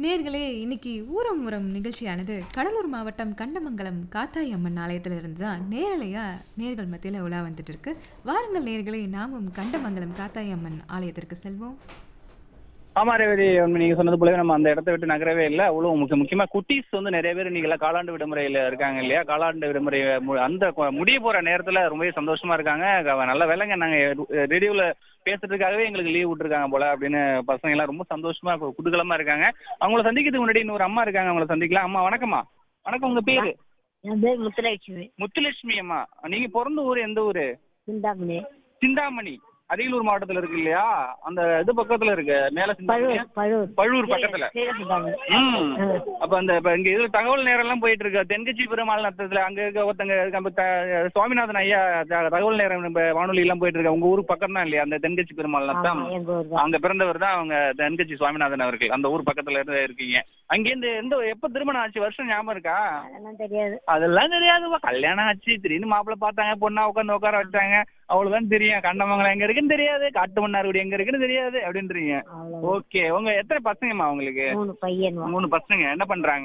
நேர்களே இன்னைக்கு ஊரம் உரம் நிகழ்ச்சியானது கடலூர் மாவட்டம் கண்டமங்கலம் காத்தாய் அம்மன் ஆலயத்திலிருந்து தான் நேரலையா நேர்கள் மத்தியில் உலா வந்துட்டு இருக்கு வாருங்கள் நேர்களே நாமும் கண்டமங்கலம் காத்தாய் அம்மன் ஆலயத்திற்கு செல்வோம் ஆமா ரேவதி உண்மை நீங்க சொன்னது போலவே நம்ம அந்த இடத்த விட்டு நகரவே இல்லை அவ்வளவு முக்கிய முக்கியமா குட்டீஸ் வந்து நிறைய பேர் இன்னைக்கு எல்லாம் காலாண்டு விடுமுறையில இருக்காங்க இல்லையா காலாண்டு விடுமுறை மு- அந்த கொ- முடிய போற நேரத்துல ரொம்பவே சந்தோஷமா இருக்காங்க க- நல்ல வேலைங்க நாங்க ரேடியோல பேசுறதுக்காகவே எங்களுக்கு லீவ் விட்டுருக்காங்க போல அப்படின்னு பசங்க எல்லாம் ரொம்ப சந்தோஷமா கு- குதூகலமா இருக்காங்க அவங்கள சந்திக்கிறதுக்கு முன்னாடி இன்னொரு அம்மா இருக்காங்க அவங்கள சந்திக்கலாம் அம்மா வணக்கம்மா வணக்கம் உங்க பேரு என் பேர் முத்துலட்சுமி முத்துலட்சுமி அம்மா நீங்க பிறந்த ஊர் எந்த ஊரு சிந்தாமணி சிந்தாமணி அரியலூர் மாவட்டத்துல இருக்கு இல்லையா அந்த இது பக்கத்துல இருக்கு மேல சிந்தாமணி பழுவூர் பழுவூர் பழுவூர் பக்கத்துல கீழே சிந்தாமணி ம். அப்ப அந்த இப்ப இங்க இதுல தகவல் நேரம் எல்லாம் போயிட்டு இருக்கு தென்கட்சி பெருமாள் நத்தத்துல அங்க இருக்க ஒருத்தங்க நம்ம த- சுவாமிநாதன் ஐயா த- தகவல் நேரம் நம்ம வானொலி எல்லாம் போயிட்டு இருக்கு உங்க ஊர் பக்கம் தான் இல்லையா அந்த தென்கட்சி பெருமாள் நத்தம் ஆமா, எங்க ஊர் தான் அங்க பிறந்தவர் தான் அவங்க தென்கட்சி சுவாமிநாதன் அவர்கள் அந்த ஊர் பக்கத்துல இருந்து இருக்கீங்க அங்கேருந்து எந்த எப்ப திருமணம் ஆச்சு வருஷம் ஞாபகம் இருக்கா அதெல்லாம் தெரியாது அதெல்லாம் தெரியாதுப்பா கல்யாணம் ஆச்சு திடீர்னு மாப்பிள்ளை பார்த்தாங்க பொண்ணா உட்காந்து உட்கார வச்சாங்க அவ்வளவுதான் தெரியும் கண்டமங்கலம் எங்க இருக்குன்னு தெரியாது காட்டு மன்னார்குடி எங்க இருக்குன்னு தெரியாது அப்படின்றீங்க அவ்வளவு ஓகே உங்க எத்தனை பசங்கம்மா உங்களுக்கு மூணு பையன் மூணு பசங்க என்ன பண்றாங்க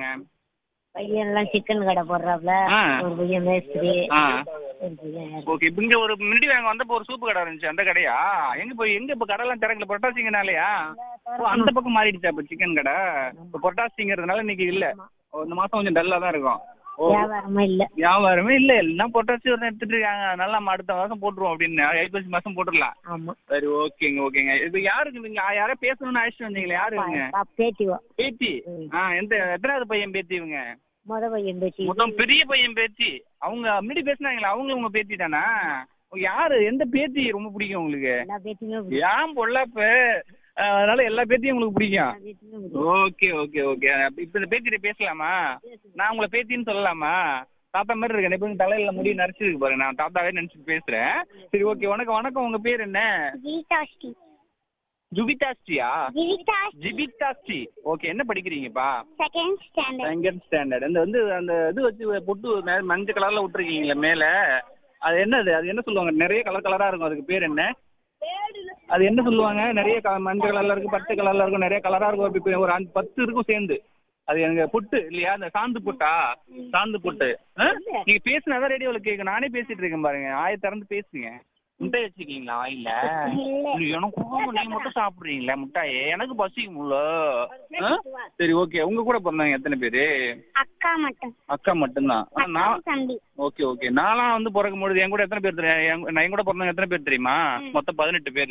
பையன் எல்லாம் சிக்கன் கடை போடுறாப்ல ஆ. ஒரு பையன் மேஸ்திரி ஆ ஒரு பையன் யாரு? ஓகே இப்ப இங்க ஒரு முன்னாடி வாங்க வந்தப்போ ஒரு சூப்பு கடை இருந்துச்சு அந்த கடையா எங்க போய் எங்க இப்ப கடைலாம் திறக்கல புரட்டாசிங்கனாலயா ஓ அந்த பக்கம் மாறிடுச்சா இப்ப சிக்கன் கடை இப்ப புரட்டாசிங்கிறதுனால இன்னைக்கு இல்ல ஓ, இந்த மாசம் கொஞ்சம் டல்லா தான் இருக்கும் ஓ வியாபாரமா இல்ல வியாபாரமே இல்ல எல்லாம் புரட்டாசி ஒரு எடுத்துட்டு இருக்காங்க அதனால நம்ம அடுத்த மாசம் போட்டுருவோம் அப்படின்னு ஐப்பசி மாசம் போட்டுடலாம் ஆமா சரி ஓகேங்க ஓகேங்க இப்ப யாருக்கு நீங்க யாரோ பேசணும்னு அழைச்சிட்டு வந்தீங்களா யாரு இவங்க பா- பேத்திவா பேத்தி ஆ எந்த எத்தனாவது பையன் பேத்தி இவங்க முத பையன் பேத்தி மொத்தம் பெரிய பையன் பேத்தி அவங்க முன்னாடி பேசுனாங்களா அவங்க உங்க பேத்தி தானா யாரு எந்த பேத்தி ரொம்ப பிடிக்கும் உங்களுக்கு எல்லா பேத்தியுமே பிடிக்கும். ஏன் பொல்லாப்ப அதனால எல்லா பேத்தியும் உங்களுக்கு பிடிக்கும் எல்லா பேத்தியுமே பிடிக்கும். ஓகே ஓகே ஓகே இப்ப இந்த பேத்திட்ட பேசலாமா நான் உங்களை பேத்தின்னு சொல்லலாமா தாத்தா மாதிரி இருக்கேன் இப்ப தலையில முடி நரைச்சிருக்கு பாருங்க நான் தாத்தாவே நினைச்சிட்டு பேசுறேன் சரி ஓகே வணக்கம் வணக்கம் உங்க பேர் என்ன கீதாஸ்ரீ ஜுபிதாஸ்டியா கீதா ஜிபிதாஸ்டி ஓகே என்ன படிக்கிறீங்கப்பா செகண்ட் ஸ்டாண்டர்ட் செகண்ட் ஸ்டாண்டர்ட் அந்த வந்து அந்த இது வச்சு பொட்டு மே- மஞ்சள் கலர்ல விட்டுருக்கீங்களே மேல அது என்னது அது என்ன சொல்லுவாங்க நிறைய கலர் கலரா இருக்கும் அதுக்கு பேர் என்ன அது என்ன சொல்லுவாங்க நிறைய க- மஞ்சள் கலர்ல இருக்கு பச்சை கலர்ல இருக்கும் நிறைய கலரா இருக்கும் அப்படி இப்ப ஒரு அஞ்சு பத்து இருக்கும் சேர்ந்து அது எனக்கு புட்டு இல்லையா அந்த சாந்து புட்டா சாந்து புட்டு ஆ? நீங்க பேசுனாதான் ரேடியோல கேட்கும் நானே பேசிட்டு இருக்கேன் பாருங்க ஆய திறந்து பேசுங்க முட்டை வச்சுக்கீங்களா இல்ல எனக்கும் நீங்க மட்டும் சாப்பிடுறீங்களா முட்டாயே எனக்கு பசிக்கும்ல ஆ? சரி ஓகே உங்க கூட பிறந்தவங்க எத்தனை பேரு அக்கா மட்டும் அக்கா மட்டும்தான் ஆனா நான் தம்பி ஓகே ஓகே நான்லாம் வந்து பிறக்கும் பொழுது என் கூட எத்தனை பேர் தெரியும் என் நான் என் கூட பிறந்தவங்க எத்தனை பேர் தெரியுமா மொத்தம் பதினெட்டு பேர்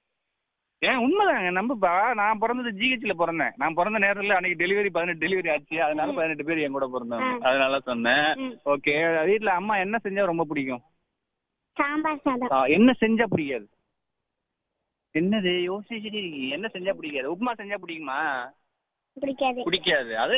ஏன் உண்மைதாங்க நம்பப்பா நான் பிறந்தது ஜிஹெச்ல பிறந்தேன் நான் பிறந்த நேரத்தில் அன்னைக்கு டெலிவரி பதினெட்டு டெலிவரி ஆச்சு அதனால பதினெட்டு பேர் என் கூட பிறந்தவங்க அதனால சொன்னேன் ஓகே வீட்ல அம்மா என்ன செஞ்சா ரொம்ப பிடிக்கும் சாம்பார் சாதம் ஆ, என்ன செஞ்சா பிடிக்காது என்னது யோசிச்சுட்டு இருக்கீங்க என்ன செஞ்சா பிடிக்காது உப்புமா செஞ்சா பிடிக்குமா பிடிக்காது பிடிக்காது அது